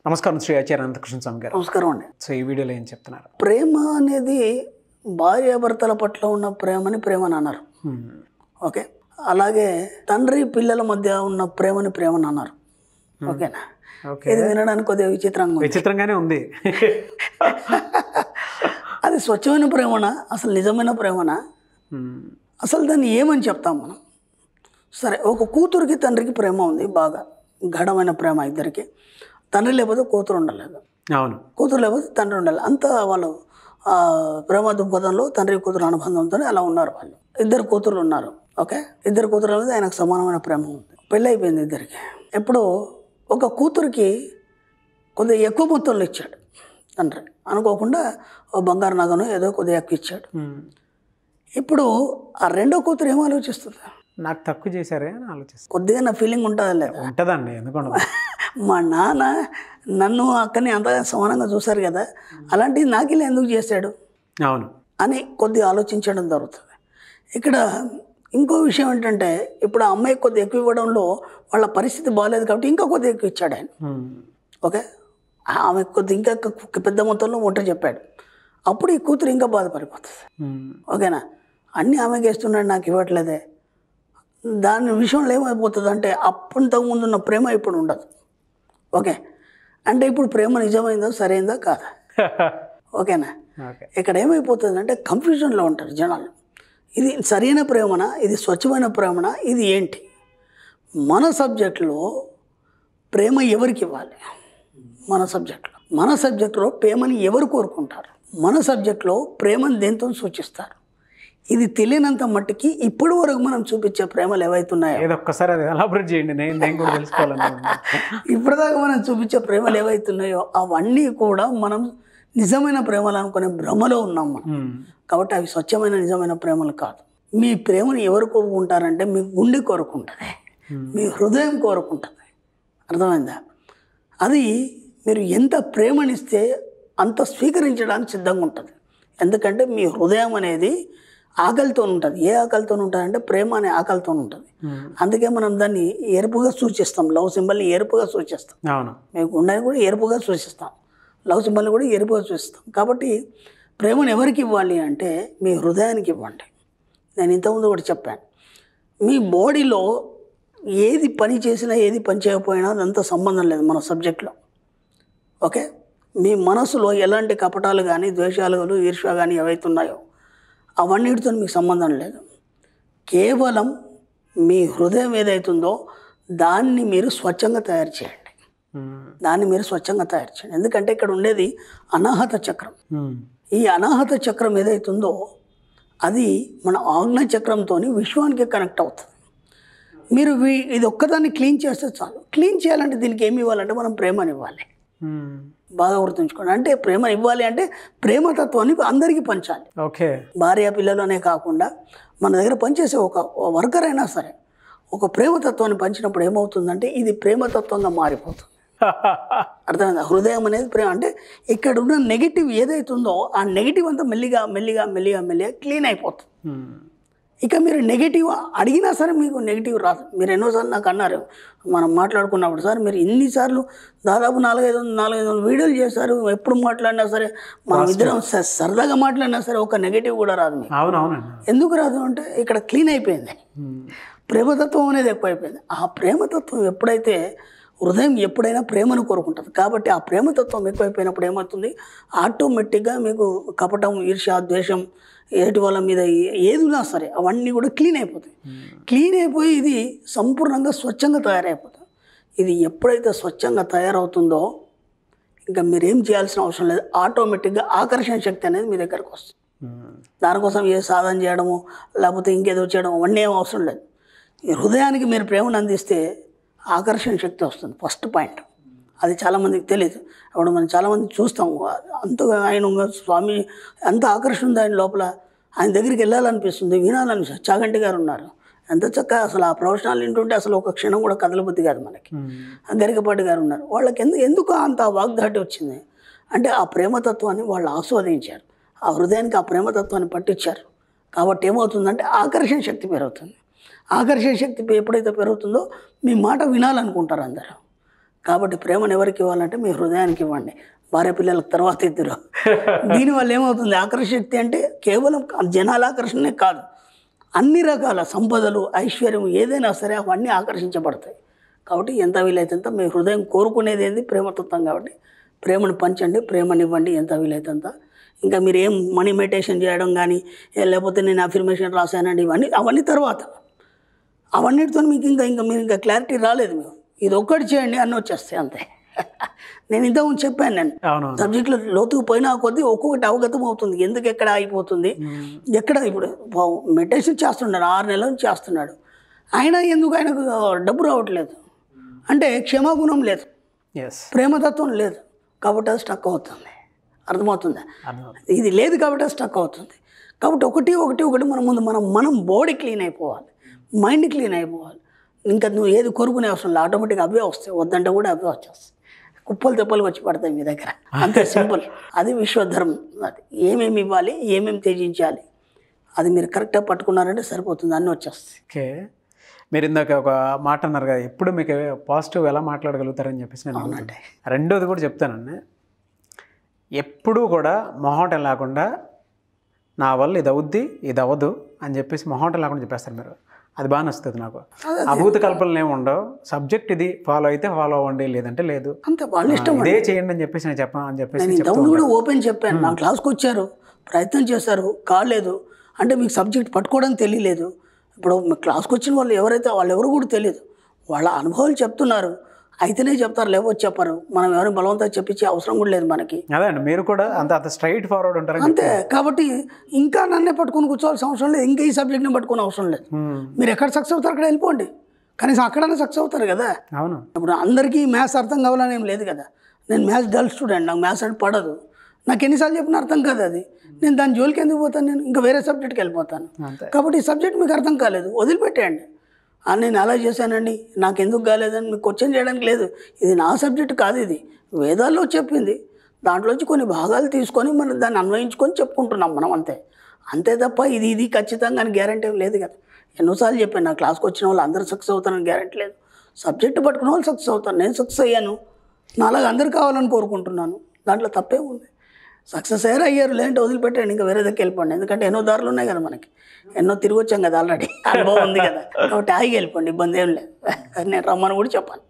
నమస్కారం శ్రీ ఆచార్య అనంతకృష్ణ స్వామి గారు నమస్కారం అండి సో ఈ వీడియోలో ఏం చెప్తున్నారు ప్రేమ అనేది భార్యాభర్తల పట్ల ఉన్న ప్రేమని ప్రేమని అన్నారు హ్మ్. ఓకే అలాగే తండ్రి పిల్లల మధ్య ఉన్న ప్రేమని ప్రేమని అన్నారు ఓకేనా ఓకే ఇది వినడానికి కొద్దిగా విచిత్రంగా ఉంది విచిత్రంగానే ఉంది అది స్వచ్ఛమైన ప్రేమనా అసలు నిజమైన ప్రేమనా హ్మ్. అసలు దాన్ని ఏమని చెప్తాం మనం సరే ఒక కూతురికి తండ్రికి ప్రేమ ఉంది బాగా గాఢమైన ప్రేమ ఇద్దరికి తండ్రి లేకపోతే కూతురు ఉండలేదు అవును కూతురు లేకపోతే తండ్రి ఉండాలి అంతా వాళ్ళు ఆ, ప్రేమ దృక్పథంలో తండ్రి కూతురు అనుబంధంతో అలా ఉన్నారు వాళ్ళు ఇద్దరు కూతురు ఉన్నారు ఓకే ఇద్దరు కూతురు మీద ఆయనకు సమానమైన ప్రేమ ఉంది పెళ్ళి అయిపోయింది ఇద్దరికి ఎప్పుడు ఒక కూతురికి కొద్దిగా ఎక్కువ మొత్తంలో ఇచ్చాడు తండ్రి అనుకోకుండా ఓ బంగారు నగను ఏదో కొద్దిగా ఎక్కువ ఇచ్చాడు హ్మ్. ఇప్పుడు ఆ రెండో కూతురు ఏం ఆలోచిస్తుంది నాకు తక్కువ చేశారే అని ఆలోచిస్తాను కొద్దిగా నా ఫీలింగ్ ఉంటుంది లేదా ఉంటుందండి ఎందుకంటే మా నాన్న నన్ను అక్కని అంతగా సమానంగా చూశారు కదా అలాంటిది నాకు ఇలా ఎందుకు చేశాడు అవును అని కొద్దిగా ఆలోచించడం జరుగుతుంది ఇక్కడ ఇంకో విషయం ఏంటంటే ఇప్పుడు ఆ అమ్మాయి కొద్దిగా ఎక్కువ ఇవ్వడంలో వాళ్ళ పరిస్థితి బాగాలేదు కాబట్టి ఇంకా కొద్దిగా ఎక్కువ ఇచ్చాడు ఆయన హ్మ్. ఓకే ఆమె కొద్ది ఇంకా ఎక్కువ పెద్ద మొత్తంలో వంట చెప్పాడు అప్పుడు ఈ కూతురు ఇంకా బాధపడిపోతుంది హ్మ్. ఓకేనా అన్నీ ఆమెకి ఇస్తున్నాడు నాకు ఇవ్వట్లేదే దాని విషయంలో ఏమైపోతుంది అంటే అప్పటింతకు ముందు ఉన్న ప్రేమ ఇప్పుడు ఉండదు ఓకే అంటే ఇప్పుడు ప్రేమ నిజమైందో సరైందో కాదా ఓకేనా ఓకే ఇక్కడ ఏమైపోతుంది అంటే కన్ఫ్యూజన్లో ఉంటారు జనాలు ఇది సరైన ప్రేమనా ఇది స్వచ్ఛమైన ప్రేమనా ఇది ఏంటి మన సబ్జెక్టులో ప్రేమ ఎవరికి ఇవ్వాలి మన సబ్జెక్టులో మన సబ్జెక్టులో ప్రేమని ఎవరు కోరుకుంటారు మన సబ్జెక్టులో ప్రేమను దేంతో సూచిస్తారు ఇది తెలియనంత మట్టికి ఇప్పటి వరకు మనం చూపించే ప్రేమలు ఏవైతున్నాయో ఏదో ఒక్కసారి అది ఎలాబరేట్ చేయండి నేను నేను కూడా తెలుసుకోవాలని ఉంది. ఇప్పటిదాకా మనం చూపించే ప్రేమలు ఏవైతున్నాయో అవన్నీ కూడా మనం నిజమైన ప్రేమలు అనుకునే భ్రమలో ఉన్నాం మనం హ్మ్. కాబట్టి అవి స్వచ్ఛమైన నిజమైన ప్రేమలు కాదు మీ ప్రేమను ఎవరు కోరుకుంటారంటే మీ గుండె కోరుకుంటుంది Hmm. మీ హృదయం కోరుకుంటుంది అర్థమైందా అది మీరు ఎంత ప్రేమనిస్తే అంత స్వీకరించడానికి సిద్ధంగా ఉంటుంది ఎందుకంటే మీ హృదయం అనేది ఆకలితో ఉంటుంది ఏ ఆకలితో ఉంటుంది అంటే ప్రేమ అనే ఆకలితో ఉంటుంది హ్మ్. అందుకే మనం దాన్ని ఎరుపుగా సూచిస్తాం లవ్ సింబల్ని ఎరుపుగా సూచిస్తాం అవును మీ గుండెని కూడా ఎరుపుగా సూచిస్తాం లవ్ సింబల్ని కూడా ఎరుపుగా సూచిస్తాం కాబట్టి ప్రేమను ఎవరికి ఇవ్వాలి అంటే మీ హృదయానికి ఇవ్వండి నేను ఇంతకుముందు కూడా చెప్పాను మీ బాడీలో ఏది పని చేసినా ఏది పని చేయకపోయినా అదంతా సంబంధం లేదు మన సబ్జెక్ట్లో ఓకే మీ మనసులో ఎలాంటి కపటాలు కానీ ద్వేషాలు కానీ ఈర్ష్య కానీ ఏవైతే ఉన్నాయో అవన్నిటితో మీకు సంబంధం లేదు కేవలం మీ హృదయం ఏదైతుందో దాన్ని మీరు స్వచ్ఛంగా తయారు చేయండి హ్మ్. దాన్ని మీరు స్వచ్ఛంగా తయారు చేయండి ఎందుకంటే ఇక్కడ ఉండేది అనాహత చక్రం హ్మ్. ఈ అనాహత చక్రం ఏదైతుందో అది మన ఆజ్ఞ చక్రంతో విశ్వానికి కనెక్ట్ అవుతుంది మీరు వీ- ఇది ఒక్కదాన్ని క్లీన్ చేస్తే చాలు క్లీన్ చేయాలంటే దీనికి ఏమి ఇవ్వాలంటే మనం ప్రేమని ఇవ్వాలి హ్మ్. బాగా గుర్తుంచుకోండి అంటే ప్రేమ ఇవ్వాలి అంటే ప్రేమతత్వాన్ని అందరికీ పంచాలి ఓకే భార్య పిల్లలు అనే కాకుండా మన దగ్గర పనిచేసే ఒక వర్కర్ అయినా సరే ఒక ప్రేమతత్వాన్ని పంచినప్పుడు ఏమవుతుందంటే ఇది ప్రేమతత్వంగా మారిపోతుంది అర్థమైందా హృదయం అనేది ప్రేమ అంటే ఇక్కడ ఉన్న నెగిటివ్ ఏదైతుందో ఆ నెగిటివ్ అంతా మెల్లిగా మెల్లిగా మెల్లిగా మెల్లిగా క్లీన్ అయిపోతుంది హ్మ్. ఇక మీరు నెగిటివ్ అడిగినా సరే మీకు నెగిటివ్ రాదు మీరు ఎన్నోసార్లు నాకు అన్నారు మనం మాట్లాడుకున్నప్పుడు సార్ మీరు ఇన్నిసార్లు దాదాపు నాలుగైదు వందలు నాలుగైదు వందలు వీడియోలు చేశారు ఎప్పుడు మాట్లాడినా సరే మనం ఇద్దరం స- సరదాగా మాట్లాడినా సరే ఒక నెగిటివ్ కూడా రాదు మీకు అవును అవునండి ఎందుకు రాదు అంటే ఇక్కడ క్లీన్ అయిపోయింది హ్మ్. ప్రేమతత్వం అనేది ఎక్కువైపోయింది ఆ ప్రేమతత్వం ఎప్పుడైతే హృదయం ఎప్పుడైనా ప్రేమను కోరుకుంటుంది కాబట్టి ఆ ప్రేమతత్వం ఎక్కువైపోయినప్పుడు ఏమవుతుంది ఆటోమేటిక్గా మీకు కపటం ఈర్ష్య ద్వేషం ఏటి వాళ్ళ మీద ఏ- ఏది ఉన్నా సరే అవన్నీ కూడా క్లీన్ అయిపోతాయి క్లీన్ అయిపోయి ఇది సంపూర్ణంగా స్వచ్ఛంగా తయారైపోతుంది ఇది ఎప్పుడైతే స్వచ్ఛంగా తయారవుతుందో ఇంకా మీరేం చేయాల్సిన అవసరం లేదు ఆటోమేటిక్గా ఆకర్షణ శక్తి అనేది మీ దగ్గరకు వస్తుంది హ్మ్. దానికోసం ఏ సాధన చేయడము లేకపోతే ఇంకేదో చేయడం అవన్నీ ఏం అవసరం లేదు ఈ హృదయానికి మీరు ప్రేమను అందిస్తే ఆకర్షణ శక్తి వస్తుంది ఫస్ట్ పాయింట్ అది చాలామందికి తెలియదు అప్పుడు మనం చాలామంది చూస్తాం అంతగా ఆయన ఉన్న స్వామి అంత ఆకర్షణ ఉంది ఆయన లోపల ఆయన దగ్గరికి వెళ్ళాలనిపిస్తుంది వినాలనిపిస్తుంది చాగంటి గారు ఉన్నారు ఎంత చక్కగా అసలు ఆ ప్రొఫెషనల్ వింటుంటే అసలు ఒక క్షణం కూడా కదలబుద్ధి కాదు మనకి హ్మ్. గరికపాటి గారు ఉన్నారు వాళ్ళకి ఎందుకు ఎందుకు అంత వాగ్దాటి వచ్చింది అంటే ఆ ప్రేమతత్వాన్ని వాళ్ళు ఆస్వాదించారు ఆ హృదయానికి ఆ ప్రేమతత్వాన్ని పట్టించారు కాబట్టి ఏమవుతుందంటే ఆకర్షణ శక్తి పెరుగుతుంది ఆకర్షణ శక్తి ఎప్పుడైతే పెరుగుతుందో మీ మాట వినాలనుకుంటారు అందరూ కాబట్టి ప్రేమను ఎవరికి ఇవ్వాలంటే మీ హృదయానికి ఇవ్వండి భార్య పిల్లలకు తర్వాత ఇద్దరు దీనివల్ల ఏమవుతుంది ఆకర్షశక్తి అంటే కేవలం జనాల ఆకర్షణే కాదు అన్ని రకాల సంపదలు ఐశ్వర్యం ఏదైనా సరే అవన్నీ ఆకర్షించబడతాయి కాబట్టి ఎంత వీలైతే అంత మీ హృదయం కోరుకునేది ఏంది ప్రేమతత్వం కాబట్టి ప్రేమను పంచండి ప్రేమని ఇవ్వండి ఎంత వీలైతే అంత ఇంకా మీరు ఏం మనీ మెడిటేషన్ చేయడం కానీ ఏ లేకపోతే నేను అఫర్మేషన్ రాశానండి ఇవన్నీ అవన్నీ తర్వాత అవన్నిటితో మీకు ఇంకా ఇంకా మీరు ఇంకా క్లారిటీ రాలేదు మీకు ఇది ఒక్కటి చేయండి అన్నీ వచ్చేస్తాయి అంతే నేను ఇంతకుముందు చెప్పాను నేను అవునవును సబ్జెక్టులో లోతుకు పోయినా కొద్దీ ఒక్కొక్కటి అవగతం అవుతుంది ఎందుకు ఎక్కడ ఆగిపోతుంది ఎక్కడ ఇప్పుడు మెడిటేషన్ చేస్తున్నాడు ఆరు నెలల నుంచి చేస్తున్నాడు అయినా ఎందుకు ఆయనకు డబ్బు రావట్లేదు అంటే క్షమాగుణం లేదు ఎస్ ప్రేమతత్వం లేదు కాబట్టి అది స్టక్ అవుతుంది అర్థమవుతుందా అర్థం ఇది లేదు కాబట్టి అది స్టక్ అవుతుంది కాబట్టి ఒకటి ఒకటి ఒకటి మనం ముందు మనం మనం బాడీ క్లీన్ అయిపోవాలి మైండ్ క్లీన్ అయిపోవాలి ఇంకా నువ్వు ఏది కోరుకునే అవసరం లేదు ఆటోమేటిక్గా అవే వస్తాయి వద్దంటే కూడా అవే వచ్చేస్తాయి కుప్పలు తెప్పలు వచ్చి పడతాయి మీ దగ్గర అంతే సింపుల్ అది విశ్వధర్మం అది ఏమేమి ఇవ్వాలి ఏమేమి త్యజించాలి అది మీరు కరెక్ట్గా పట్టుకున్నారంటే సరిపోతుంది అన్నీ వచ్చేస్తాయి ఓకే మీరు ఇందాక ఒక మాట అన్నారు కదా ఎప్పుడు మీకు పాజిటివ్ ఎలా మాట్లాడగలుగుతారని చెప్పేసి నేను అవునండి. అడుగుతాను. రెండోది కూడా చెప్తానండి ఎప్పుడూ కూడా మొహోటం లేకుండా నా వల్ల ఇది అవుద్ది ఇది అవ్వదు అని చెప్పేసి మొహోటం లేకుండా చెప్పేస్తారు మీరు అది బాగా నచ్చుతుంది నాకు అభూత కల్పనలు ఏమి ఉండవు సబ్జెక్ట్ ఇది ఫాలో అయితే ఫాలో అవ్వండి లేదంటే లేదు అంతే వాళ్ళ ఇష్టం ఇదే చేయండి అని చెప్పేసి నేను చెప్పాను అని చెప్పేసి నేను చెప్తూ ఇంతకుముందు కూడా ఓపెన్ చెప్పాను నా క్లాస్కి వచ్చారు ప్రయత్నం చేశారు కాలేదు అంటే మీకు సబ్జెక్ట్ పట్టుకోవడం తెలియలేదు ఇప్పుడు మీ క్లాస్కి వచ్చిన వాళ్ళు ఎవరైతే వాళ్ళు ఎవరు కూడా తెలియదు వాళ్ళ అనుభవాలు చెప్తున్నారు అయితేనే చెప్తారు లేకపోతే చెప్పరు మనం ఎవరిని బలవంతంగా చెప్పించే అవసరం కూడా లేదు మనకి అదే అండి మీరు కూడా అంత అంత స్ట్రైట్ ఫార్వర్డ్ ఉంటారని అంతే కాబట్టి ఇంకా నన్నే పట్టుకొని కూర్చోవాల్సిన అవసరం లేదు ఇంకా ఈ సబ్జెక్ట్ని పట్టుకునే అవసరం లేదు Hmm. మీరు ఎక్కడ సక్సెస్ అవుతారు అక్కడ వెళ్ళిపోండి కనీసం అక్కడనే సక్సెస్ అవుతారు కదా అవును ఇప్పుడు అందరికీ మ్యాథ్స్ అర్థం కావాలని ఏం లేదు కదా నేను మ్యాథ్స్ డల్ స్టూడెంట్ నాకు మ్యాథ్స్ అంటే పడదు నాకు ఎన్నిసార్లు చెప్పిన అర్థం కాదు అది నేను దాని జోలికి ఎందుకు పోతాను నేను ఇంకా వేరే సబ్జెక్ట్కి వెళ్ళిపోతాను అంతే కాబట్టి ఈ సబ్జెక్ట్ మీకు అర్థం కాలేదు వదిలిపెట్టేయండి ఆ, నేను అలా చేశానండి నాకు ఎందుకు కాలేదని మీకు క్వశ్చన్ చేయడానికి లేదు ఇది నా సబ్జెక్ట్ కాదు ఇది వేదాల్లో చెప్పింది దాంట్లోంచి కొన్ని భాగాలు తీసుకొని మనం దాన్ని అన్వయించుకొని చెప్పుకుంటున్నాం మనం అంతే అంతే తప్ప ఇది ఇది ఖచ్చితంగా అని గ్యారంటీ ఏం లేదు కదా ఎన్నోసార్లు చెప్పాను నా క్లాస్కి వచ్చిన వాళ్ళు అందరూ సక్సెస్ అవుతారని గ్యారంటీ లేదు సబ్జెక్ట్ పట్టుకున్న వాళ్ళు సక్సెస్ అవుతారు నేను సక్సెస్ అయ్యాను నాలాగా అందరు కావాలని కోరుకుంటున్నాను దాంట్లో తప్పే ఉంది సక్సెస్ అయ్యారు అయ్యారు లేదంటే వదిలిపెట్టండి ఇంకా వేరే దగ్గరికి వెళ్ళిపోండి ఎందుకంటే ఎన్నో దారులు ఉన్నాయి కదా మనకి ఎన్నో తిరిగి వచ్చాం కదా ఆల్రెడీ అనుభవం ఉంది కదా కాబట్టి ఆగి వెళ్ళిపోండి ఇబ్బంది ఏం లేదు నేను రమ్మని కూడా చెప్పాను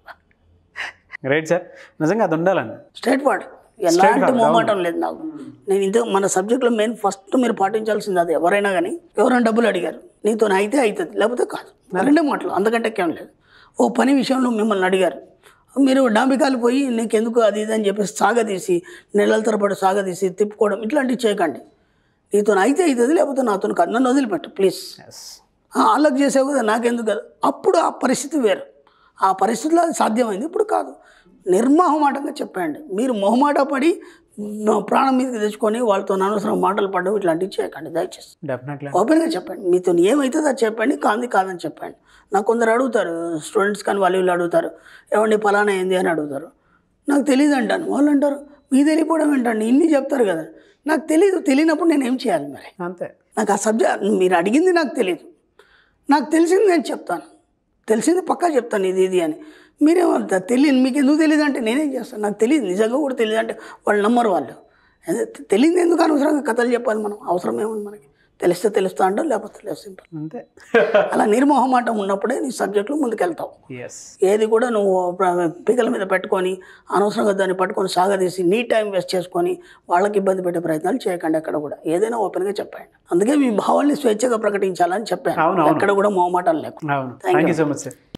రైట్ సార్ నిజంగా అది ఉండాలండి స్ట్రైట్ ఫార్డ్ ఎలాంటి మొహమాటం లేదు నాకు నేను ఇంత మన సబ్జెక్ట్లో మెయిన్ ఫస్ట్ మీరు పాటించాల్సింది అది ఎవరైనా కానీ ఎవరైనా డబ్బులు అడిగారు నీతో అయితే అవుతుంది లేకపోతే కాదు రెండే మాటలు అంతకంటే ఏం లేదు ఓ పని విషయంలో మిమ్మల్ని అడిగారు మీరు డాంబికాలు పోయి నీకెందుకు అది ఇది అని చెప్పేసి సాగదీసి నెలల తరబడి సాగదీసి తిప్పుకోవడం ఇట్లాంటివి చేయకండి నీతో అయితే అవుతుంది లేకపోతే నాతో కాదు నన్ను వదిలిపెట్టు ప్లీజ్ ఎస్ వాళ్ళకి చేసావు కదా నాకెందుకు కదా అప్పుడు ఆ పరిస్థితి వేరు ఆ పరిస్థితిలో అది సాధ్యమైంది ఇప్పుడు కాదు నిర్మోహమాటంగా చెప్పండి మీరు మొహమాట పడి నా ప్రాణం మీదకి తెచ్చుకొని వాళ్ళతో అనవసరం మాటలు పడడం ఇట్లాంటివి చేయకండి దయచేసి డెఫినెట్లీ ఓపెన్గా చెప్పండి మీతో ఏమవుతుందో అది చెప్పండి కాంది కాదని చెప్పండి నాకు కొందరు అడుగుతారు స్టూడెంట్స్ కానీ వాళ్ళు వీళ్ళు అడుగుతారు ఏమండి ఫలానా ఏంది అని అడుగుతారు నాకు తెలియదు అంటాను వాళ్ళు అంటారు మీ తెలియపోవడం ఏంటండి ఇన్ని చెప్తారు కదా నాకు తెలియదు తెలియనప్పుడు నేను ఏం చేయాలి మరి అంతే నాకు ఆ సబ్జెక్ట్ మీరు అడిగింది నాకు తెలియదు నాకు తెలిసింది నేను చెప్తాను తెలిసింది పక్కా చెప్తాను ఇది ఇది అని మీరేమో త- తెలియదు మీకు ఎందుకు తెలియదు అంటే నేనేం చేస్తాను నాకు తెలియదు నిజంగా కూడా తెలియదు అంటే వాళ్ళు నమ్మరు వాళ్ళు అదే తె- తెలియదు ఎందుకు అనవసరంగా కథలు చెప్పాలి మనం అవసరం ఏముంది మనకి తెలిస్తే తెలుస్తా అంటాం లేకపోతే లేదు సింపుల్ అంతే అలా నిర్మోహమాటం ఉన్నప్పుడే నీ సబ్జెక్టులు ముందుకెళ్తావు ఎస్ ఏది కూడా నువ్వు ప్ర- పికల మీద పెట్టుకొని అనవసరంగా దాన్ని పట్టుకొని సాగదీసి నీ టైం వేస్ట్ చేసుకొని వాళ్ళకి ఇబ్బంది పెట్టే ప్రయత్నాలు చేయకండి ఎక్కడ కూడా ఏదైనా ఓపెన్గా చెప్పండి అందుకే మీ భావాల్ని స్వేచ్ఛగా ప్రకటించాలని చెప్పాను అవును, అవును. ఎక్కడ కూడా మొహమాటం లేకుండా అవును thank you so much sir